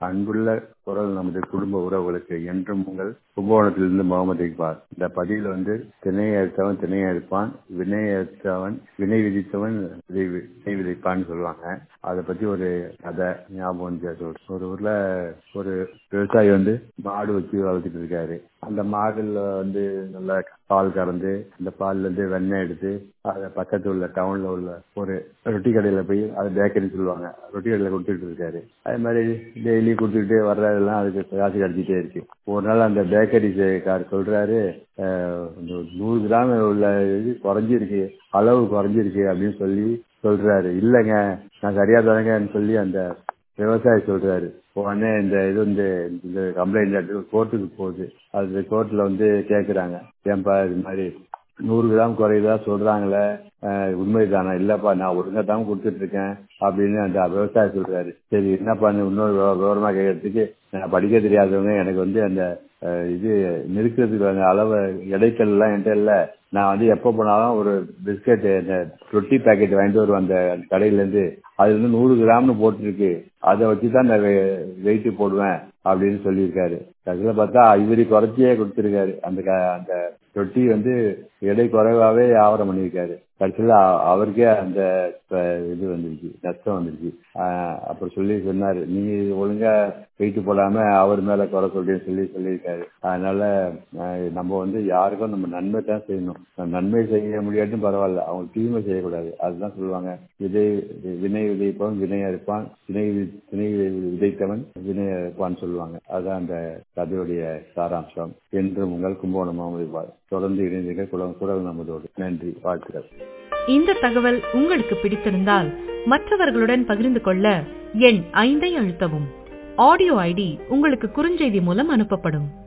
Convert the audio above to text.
அன்புள்ள குரல் நமது குடும்ப உறவுகளுக்கு என்றும் உங்கள் கும்பகோணத்திலிருந்து முகமது இக்பால் இந்த பதிவில் வந்து திணையை அறுத்தவன் திணையை அறுப்பான் வினை அறுத்தவன் வினை விதித்தவன் விதை வி- வினை விதைப்பான்னு சொல்லுவாங்க அதை பத்தி ஒரு கதை ஞாபகம் வந்து சொல்றேன். ஒரு ஊர்ல ஒரு விவசாயி வந்து மாடு வச்சு வளர்த்துட்டு இருக்காரு அந்த மாடுல வந்து நல்லா பால் கறந்து அந்த பால்ல இருந்து வெண்ணெய் எடுத்து அதை பக்கத்துல உள்ள டவுன்ல உள்ள ஒரு ரொட்டி கடையில போய் அது பேக்கரி சொல்லுவாங்க ரொட்டி கடையில கொடுத்துட்டு இருக்காரு அதே மாதிரி டெய்லி கொடுத்துட்டு வர்றதெல்லாம் அதுக்கு காசு கிடைச்சிட்டே இருக்கு ஒரு நாள் அந்த பேக்கரி கார் சொல்றாரு அஹ், இந்த நூறு கிராம் உள்ள இது குறைஞ்சிருக்கு அளவு குறைஞ்சிருக்கு அப்படின்னு சொல்லி சொல்றாரு இல்லைங்க நான் சரியா தானேங்கன்னு சொல்லி அந்த விவசாயி சொல்றாரு உடனே இந்த இது வந்து இந்த கம்ப்ளைண்ட் எடுத்து கோர்ட்டுக்கு போகுது அது கோர்ட்ல வந்து கேக்குறாங்க ஏன்பா இது மாதிரி நூறு கிராம் குறையுதா சொல்றாங்களே அஹ், உண்மைதானா இல்லப்பா நான் ஒழுங்கா தான் கொடுத்துட்டு இருக்கேன் அப்படின்னு அந்த விவசாயி சொல்றாரு சரி என்னப்பா நீ இன்னொரு விவ- விவரமா கேட்கறதுக்கு நான் படிக்க தெரியாதவங்க எனக்கு வந்து அந்த அஹ், இது நிறுக்கிறதுக்கு அந்த அளவு இடைக்கல் எல்லாம் என்கிட்ட இல்ல நான் வந்து எப்போ போனாலும் ஒரு பிஸ்கட் இந்த ரொட்டி பாக்கெட் வாங்கிட்டு வருவேன் அந்த கடையில இருந்து அது வந்து நூறு கிராம்னு போட்டிருக்கு அதை வச்சு தான் நான் வெயிட் போடுவேன் அப்படின்னு சொல்லியிருக்காரு கடைசியில் பார்த்தா இவரு குறைச்சியே கொடுத்துருக்காரு அந்த க- அந்த ரொட்டி வந்து எடை குறைவாவே வியாபாரம் பண்ணியிருக்காரு கடைசியில் அவருக்கே அந்த அஹ், இது வந்துருச்சு நஷ்டம் வந்துருச்சு ஆஹ் அப்புறம் சொல்லி சொன்னாரு நீ ஒழுங்கா வெயிட் போடாம அவர் மேல குறை சொல்றேன்னு சொல்லி சொல்லியிருக்காரு அதனால ஆஹ், நம்ம வந்து யாருக்கும் நம்ம நன்மை தான் செய்யணும் நன்மை செய்ய முடியாட்டும் பரவாயில்ல அவங்க தீமை செய்யக்கூடாது அதுதான் சொல்லுவாங்க விதை வினை விதைப்பவன் வினையா இருப்பான் வினை வி- வினை விதைத்தவன் வினையா இருப்பான்னு சொல்லுவாங்க அதுதான் அந்த கதையுடைய சாராம்சம் என்று உங்கள் கும்பகோணம் மாமதி தொடர்ந்து இணைந்தீர்கள் குடல் குடல் நமதோடு நன்றி வாழ்த்துக்கள் இந்த தகவல் உங்களுக்கு பிடித்திருந்தால் மற்றவர்களுடன் பகிர்ந்து கொள்ள எண் ஐந்தை அழுத்தவும் ஆடியோ ஐடி உங்களுக்கு குறுஞ்செய்தி மூலம் அனுப்பப்படும்